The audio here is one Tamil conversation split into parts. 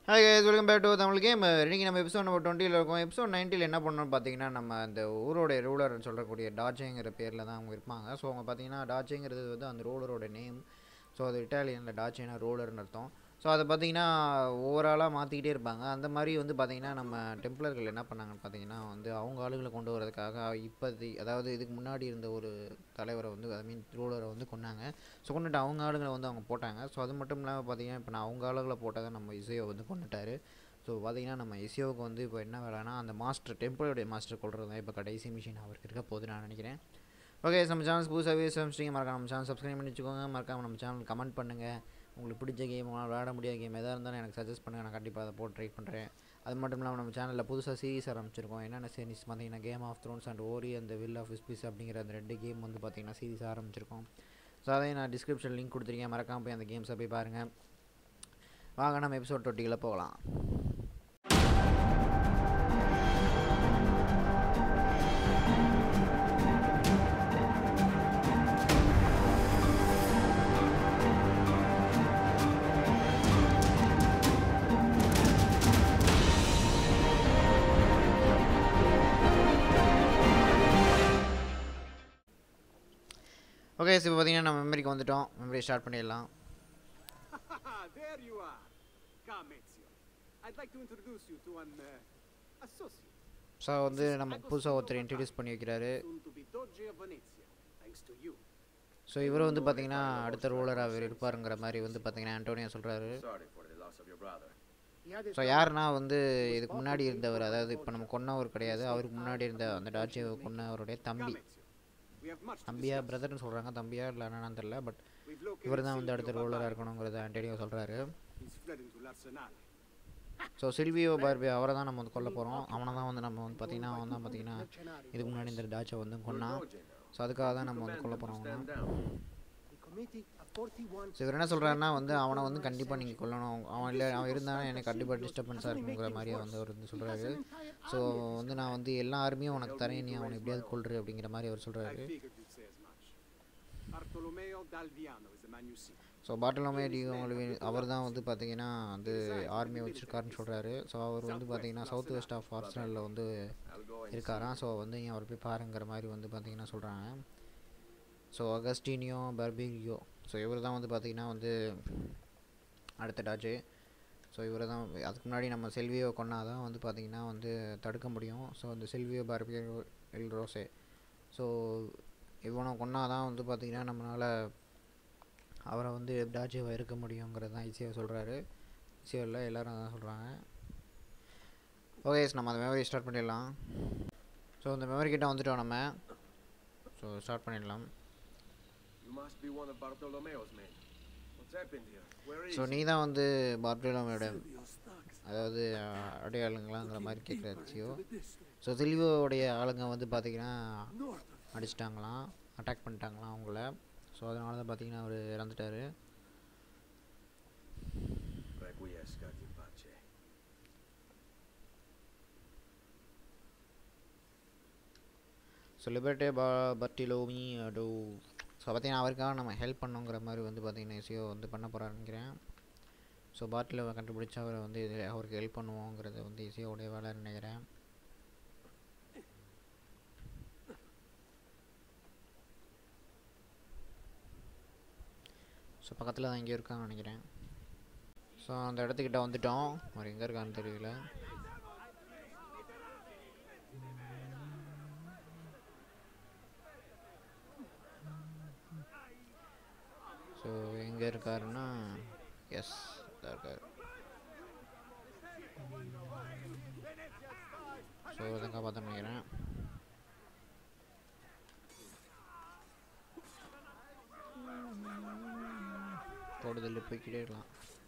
Hi guys welcome back to Tamil game இன்றைக்கி நம்ம எபிசோட் நம்பர் டுவெண்ட்டியில் இருக்கோம் எபிசோட் நைன்ட்டியில் என்ன பண்ணோம்னு பார்த்தீங்கன்னா நம்ம அந்த ஊரோட ரூலர்னு சொல்லக்கூடிய டாச்சேங்கிற பேரில் தான் அவங்க இருப்பாங்க ஸோ அவங்க பார்த்தீங்கன்னா டாச்சேங்கிறது வந்து அந்த ரூலரோட நேம் ஸோ அது இட்டாலியனில் டாச்சேனா ரூலர்னு அர்த்தம் ஸோ அதை பார்த்தீங்கன்னா ஓவராலாக மாற்றிக்கிட்டே இருப்பாங்க அந்த மாதிரி வந்து பார்த்தீங்கன்னா நம்ம டெம்ப்ளர்கள் என்ன பண்ணாங்கன்னு பார்த்தீங்கன்னா வந்து அவங்க ஆளுகளை கொண்டு வரதுக்காக இப்போதி அதாவது இதுக்கு முன்னாடி இருந்த ஒரு தலைவரை வந்து ஐ மீன் ரூலரை வந்து கொன்னாங்க ஸோ கொண்டுட்டு அவங்க ஆளுங்களை வந்து அவங்க போட்டாங்க ஸோ அது மட்டும் இல்லாமல் பார்த்தீங்கன்னா இப்போ நான் அவங்க ஆளுகளை போட்டதை நம்ம இசையோ வந்து கொண்டுட்டாரு ஸோ பார்த்தீங்கன்னா நம்ம இசையோவுக்கு வந்து இப்போ என்ன வேலைன்னா அந்த மாஸ்டர் டெம்பிளோடைய மாஸ்டர் கொள்றது தான் இப்போ கடைசி மிஷின் அவருக்கு இருக்க போகுது நான் நினைக்கிறேன் ஓகே நம்ம சேனல் புதுசாகவே சமைச்சிங்க மறக்காம நம்ம சேனல் சப்ஸ்கிரைப் பண்ணி வச்சுக்கோங்க மறக்காம நம்ம சேனல் கமெண்ட் பண்ணுங்கள் உங்களுக்கு பிடிச்ச கேம் விளையாட முடியாத கேம் எதாக இருந்தாலும் எனக்கு சஜஸ்ட் பண்ணுங்கள் நான் கண்டிப்பாக அதை போட்டு ட்ரை பண்ணுறேன் அது மட்டும் இல்லாமல் நம்ம சேனலில் புதுசாக சீரிஸ் ஆரம்பிச்சிருக்கோம் என்னென்ன சீரிஸ் பார்த்தீங்கன்னா கேம் ஆஃப் த்ரோன்ஸ் அண்ட் ஓரி அந்த வில் ஆஃப் ஸ்பீஸ் அப்படிங்கிற அந்த ரெண்டு கேம் வந்து பார்த்தீங்கன்னா சீரிஸ் ஆரம்பிச்சிருக்கோம் ஸோ அதையும் நான் டிஸ்கிரிப்ஷன் லிங்க் கொடுத்துருக்கேன் மறக்காம போய் அந்த கேம்ஸை போய் பாருங்கள் வாங்க நம்ம எபிசோட் தொட்டிகளை போகலாம் ஓகே இப்போ பார்த்தீங்கன்னா நம்ம மெமரிக்கு வந்துட்டோம் மெமரி ஸ்டார்ட் பண்ணிடலாம் there you are. Come, Ezio. I'd like to introduce you to an uh, associate, so வந்து நம்ம புதுசாக ஒருத்தர் இன்ட்ரடியூஸ் பண்ணி வைக்கிறாரு soon to be Doge of Venezia, thanks to you. So இவர் வந்து பார்த்தீங்கன்னா அடுத்த ரூலராக அவர் இருப்பாருங்கிற மாதிரி வந்து பார்த்தீங்கன்னா ஆண்டோனியா சொல்கிறாரு Sorry for the loss of your brother. So யாருன்னா வந்து இதுக்கு முன்னாடி இருந்தவர் அதாவது இப்போ நம்ம கொன்னவர் கிடையாது அவருக்கு முன்னாடி இருந்த அந்த டாச்சியை கொன்னவருடைய தம்பி Come, Ezio. We have much to தம்பியா discuss. பிரதர்னு சொல்கிறாங்க தம்பியா இல்லை என்னன்னு தெரில பட் We've located இவர் தான் வந்து Silvio அடுத்த ரூலராக Barbaro. இருக்கணுங்கிறத ஆண்டோனியோ சொல்கிறாரு He's fled into l'Arsenale. So Silvio Barbi அவரை தான் நம்ம வந்து கொல்ல போகிறோம் அவனை தான் வந்து நம்ம வந்து பார்த்தீங்கன்னா அவன் தான் பார்த்தீங்கன்னா இதுக்கு முன்னாடி இந்த டாச்சை வந்து We're கொன்னான் Doge now. ஸோ அதுக்காக தான் You நம்ம வந்து command கொல்ல them to போகிறோம் stand அவனை down. The committee of 41 so இவர் என்ன சொல்கிறாருன்னா வந்து அவனை வந்து கண்டிப்பாக நீங்கள் கொல்லணும் அவன் இல்லை அவன் இருந்தானா எனக்கு கண்டிப்பாக டிஸ்டர்பன்ஸாக இருக்குங்கிற மாதிரி வந்து அவர் வந்து சொல்கிறாரு ஸோ வந்து நான் வந்து எல்லா ஆர்மியும் உனக்கு தரேன் நீ அவனை எப்படியாவது கொல்று அப்படிங்கிற மாதிரி அவர் I சொல்கிறாரு figured you'd say as much. Bartolomeo d'Alviano is the man you see. So Bartolomeo டியோமொழி அவர் தான் வந்து பார்த்தீங்கன்னா வந்து ஆர்மியை வச்சுருக்காருன்னு சொல்கிறாரு ஸோ அவர் வந்து பார்த்தீங்கன்னா சவுத் வெஸ்ட் ஆஃப் ஆர்சனலில் வந்து I'll go and இருக்காராம் ஸோ வந்து நீங்கள் அவர் போய் பாருங்கிற மாதிரி வந்து பார்த்தீங்கன்னா சொல்கிறாங்க ஸோ அகஸ்டினியோ பர்பிகியோ ஸோ இவர் தான் வந்து பார்த்தீங்கன்னா வந்து அடுத்த டாச்சு ஸோ இவர் தான் அதுக்கு முன்னாடி நம்ம செல்வியோ கொன்னா தான் வந்து பார்த்தீங்கன்னா வந்து தடுக்க முடியும் ஸோ அந்த செல்வியோ பார்பியோ எல் ரோசே ஸோ இவனை கொன்னா தான் வந்து பார்த்தீங்கன்னா நம்மளால் அவரை வந்து டாச்சியை இருக்க முடியுங்கிறது தான் ஈஸியாக சொல்கிறாரு ஈஸியாக இல்லை எல்லோரும் அதான் சொல்கிறாங்க ஓகே நம்ம அந்த மெமரி ஸ்டார்ட் பண்ணிடலாம் ஸோ இந்த மெமரி கிட்ட வந்துட்டோம் நம்ம ஸோ ஸ்டார்ட் பண்ணிடலாம் You must be one of Bartolomeo's men. What's happened here? Where is so நீ he? தான் வந்து பார்பிலோமையோட அதாவது அஹ், அடையாளங்களாங்கிற மாதிரி கேட்குறாச்சியோ ஸோ சில்வியோடைய ஆளுங்க வந்து பார்த்தீங்கன்னா அடிச்சிட்டாங்களாம் அட்டாக் பண்ணிட்டாங்களாம் அவங்கள ஸோ அதனால தான் பார்த்தீங்கன்னா அவர் இறந்துட்டாரு Requiescat in pace. ஸோ லிபர்டே பா பர்டிலோமி டோ ஸோ பார்த்தீங்கன்னா அவருக்காக நம்ம ஹெல்ப் பண்ணோங்கிற மாதிரி வந்து பார்த்தீங்கன்னா இசியோ வந்து பண்ண போகிறாரு நினைக்கிறேன் ஸோ பாட்டில் கண்டுபிடிச்சி அவரை வந்து இது அவருக்கு ஹெல்ப் பண்ணுவோங்கிறது வந்து இசியோடைய வேலைன்னு நினைக்கிறேன் ஸோ பக்கத்தில் தான் எங்கேயோ இருக்காங்க நினைக்கிறேன் ஸோ அந்த இடத்துக்கிட்ட வந்துட்டோம் அவர் எங்கே இருக்கான்னு தெரியல ஸோ எங்கே இருக்காருன்னா எஸ் இருக்கார் ஸோ இதை காப்பாற்ற நினைக்கிறேன் போடுதல் போய்க்கிட்டே இருக்கலாம்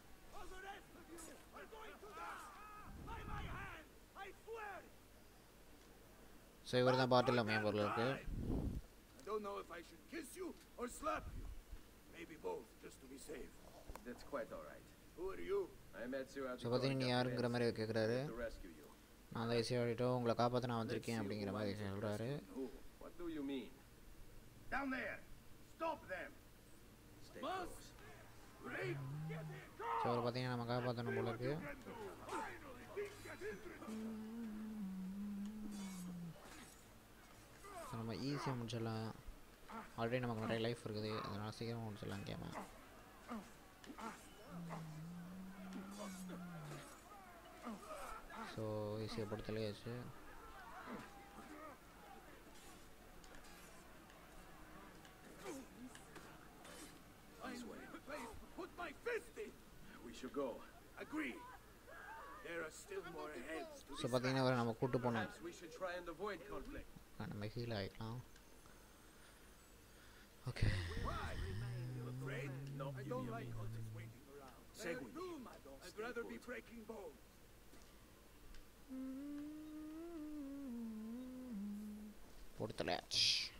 ஸோ இவர் தான் பாட்டில் அமைய பொருள் இருக்குது I don't know if I should kiss you or slap you. Maybe both, just to be safe. That's quite all right. Who are you? I'm Ezio so பார்த்தீங்கன்னா நீ யாருங்கிற மாதிரி கேட்குறாரு to rescue you. நான் தான் ஈஸியாக ஆடிட்டோ உங்களை காப்பாற்ற நான் வந்திருக்கேன் அப்படிங்கிற மாதிரி சொல்கிறாரு Who? What do you mean? Down there! Stop them! Stay Boss? close. So அவர் பார்த்தீங்கன்னா நம்ம காப்பாற்றணும் போல இருக்கு ஸோ நம்ம ஈஸியாக முடிச்சிடலாம் ஆல்ரெடி நமக்கு நிறைய லைஃப் இருக்குது அதனால் சீக்கிரமாக முடிச்சிடலாம் கேமை ஸோ ஈஸியாக போட்டு தெளியாச்சு Place to put my fist in. We should go. Agree. There are still more ahead to so this பார்த்தீங்கன்னா அவரை நம்ம கூட்டு போனோம் Perhaps we should try and avoid conflict. நம்ம ஹீல் ஆகிக்கலாம் okay Why? You afraid? No, I you don't hear like me. cultists waiting around. Segway. They're doom, I don't. I'd rather be breaking bones. போட்டு தொலையாச்சு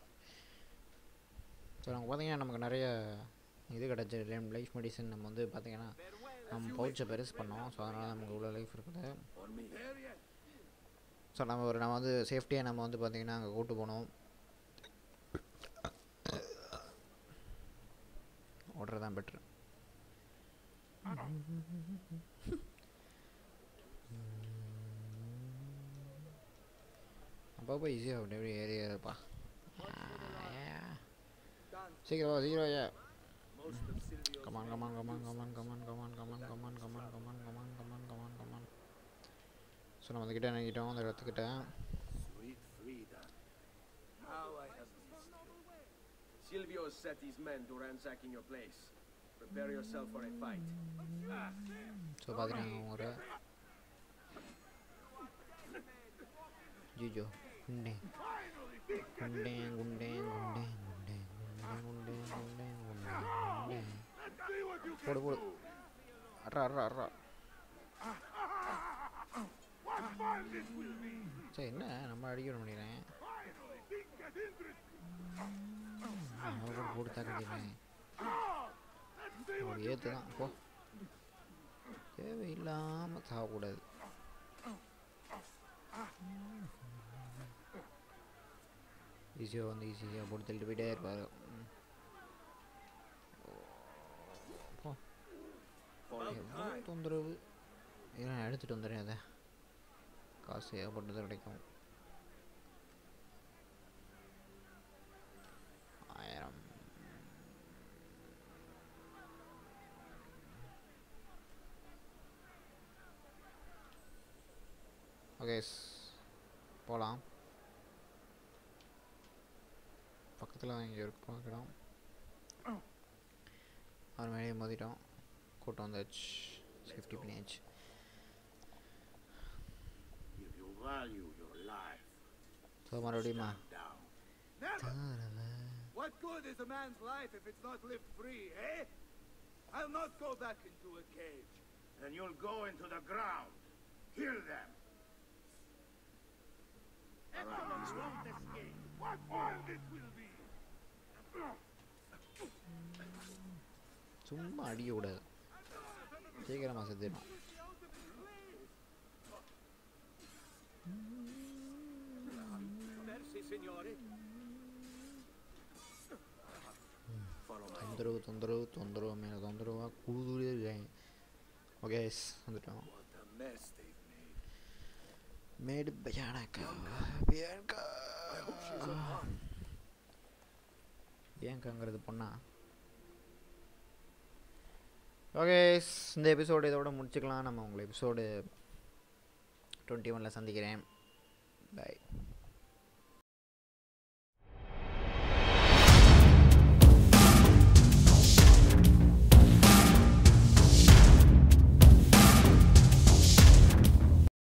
ஸோ நமக்கு பார்த்தீங்கன்னா நமக்கு நிறைய இது கிடச்சி லைஃப் மெடிசன் நம்ம வந்து பார்த்தீங்கன்னா நம்ம பவுச்சை பெருசு பண்ணோம் ஸோ அதனால் நமக்கு இவ்வளோ லைஃப் இருக்குது On me. There yet? So நம்ம ஒரு நம்ம வந்து சேஃப்டியாக நம்ம வந்து பார்த்தீங்கன்னா அங்கே கூட்டு போனோம் ஓடுறது தான் பெட்ரு அப்பப்போ ஈஸியாக அப்படி எப்படி ஏறி ஏறப்பா சீக்கிரம் சீக்கிரம் ஐயா Most of Silvio's come on come on come on come on come on come on come on come on come on come on come on come on come on come on so நம்ம கிட்ட நினைக்கிட்டோம் அந்த இடத்துக்கிட்ட Sweet freedom. Now I have missed you. Silvio set these men to ransacking your place. Prepare yourself for a fight. So பார்த்தீங்கன்னா ஒரு ஜிஜோ குண்டே குண்டே குண்டே குண்டே குண்டே குண்டே குண்டே குண்டே குண்டே குண்டே போடு போடு அட்ரா அட்ரா அட்ரா சரி என்ன நம்ம அடிக்க முடியறேன் போட்டு போட்டு தாக்கிட்டேன் ஒரு ஏற்று தான் போ தேவையில்லாமல் சாகக்கூடாது ஈஸியாக வந்து ஈஸியாக போட்டு தள்ளிட்டு போயிட்டே இருப்பார் போ எவ்வளோ தொந்தரவு ஏன்னா நான் எடுத்துகிட்டு வந்துடுறேன் அதை காசு ஏகப்பட்டது கிடைக்கும் ஆயிரம் ஓகே போகலாம் பக்கத்தில் தான் இங்கே இருக்கு பார்க்கலாம் அவர் மேலேயே மோதிட்டோம் கூட்டம் வந்தாச்சு சேஃப்டி பண்ணியாச்சு If you value your life, so மறுபடியுமா down. தாரவ What good is a man's life if it's not lived free, eh? I'll not go back into a cage. Then you'll go into the ground. Kill them. Enemies won't escape. What fun this will be! சும்மா அடிக்கக்கூடாது சீக்கிரமாக செத்துடும் Merci, signore. Follow my தொந்தரவு தொந்தரவு தொந்தரவு மேலே தொந்தரவாக குழுதுலே இருக்காங்க ஓகே வந்துட்டோம் What a mess they've made. மேடு பயானக்கா பியான்கா பியான்காங்கிறது பொண்ணா ஓகே இந்த எபிசோடு இதோட முடிச்சுக்கலாம் நம்ம உங்களை எபிசோடு டுவெண்ட்டி ஒனில் சந்திக்கிறேன் பை